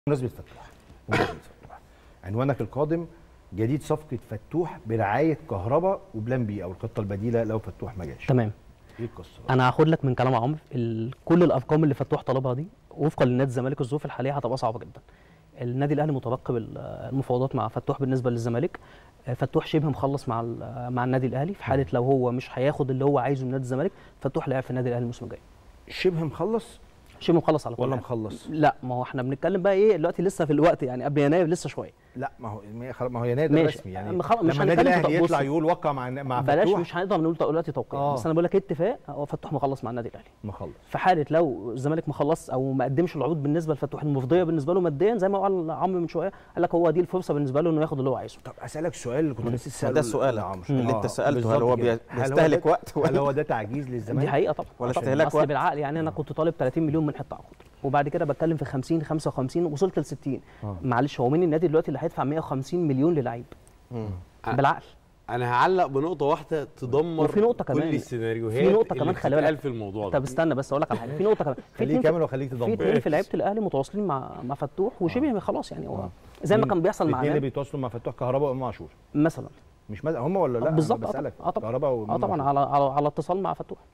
بمناسبه فتوح بمناسبه فتوح عنوانك القادم جديد صفقه فتوح برعايه كهرباء وبلان بي او الخطه البديله لو فتوح ما جاش تمام ايه القصه بقى؟ انا هاخد لك من كلام عمرو ال- كل الارقام اللي فتوح طلبها دي وفقا لنادي الزمالك الظروف الحاليه هتبقى صعبه جدا النادي الاهلي مترقب ال- المفاوضات مع فتوح بالنسبه للزمالك آه، فتوح شبه مخلص مع ال- مع النادي الاهلي في حاله لو هو مش هياخد اللي هو عايزه من نادي الزمالك فتوح لاعب في النادي الاهلي الموسم الجاي شبه مخلص شبه مخلص على كل ولا حاجة. مخلص لا ما هو احنا بنتكلم بقى ايه دلوقتي لسه في الوقت يعني قبل يناير لسه شويه لا ما هو ما هي خلاص- ما هو يناير ماشي. رسمي يعني أما خلاص مش لما النادي هنتكلم في الاهلي بص- يطلع يقول وقع مع مع بلاش فتوح مش هنقدر نقول دلوقتي توقيع آه. بس انا بقول لك اتفاق هو فتوح مخلص مع النادي الاهلي مخلص في حاله لو الزمالك ما خلص او ما قدمش العروض بالنسبه لفتوح المفضيه بالنسبه له ماديا زي ما قال عمرو من شويه قال لك هو دي الفرصه بالنسبه له انه ياخد اللي هو عايزه طب اسالك سؤال اللي كنت نسيت اساله ده السؤال لعمرو. اللي آه، انت سالته هل بالظبط هو كده. بي- هل هو بيستهلك ده- وقت هل ولا هو ده تعجيز دي للزمالك حقيقه طبعا ولا طبعاً. استهلاك اصل وقت؟ بالعقل يعني انا كنت طالب 30 مليون منحه تعاقد وبعد كده بتكلم في 50 55 وصلت ل 60 آه. معلش هو مين النادي دلوقتي اللي هيدفع 150 مليون للعيب أه. بالعقل انا هعلق بنقطه واحده تدمر وفي نقطة كل كمان. السيناريوهات في نقطة اللي كمان خلي بالك. بتتقال في الموضوع ده طب استنى بس اقول لك على حاجه في نقطه كمان في خليه اتنين يكمل وخليك في تدمر اتنين في لعيبه الاهلي متواصلين مع مع فتوح وشبه خلاص يعني هو آه. زي ما مين؟ كان بيحصل مع الاثنين اللي نادي بيتواصلوا مع فتوح كهرباء وامام عاشور مثلا مش مز... هم ولا لا بالظبط أنا اه بسالك طبعا. اه طبعا كهرباء اه وإمام طبعا عاشور. على على على اتصال مع فتوح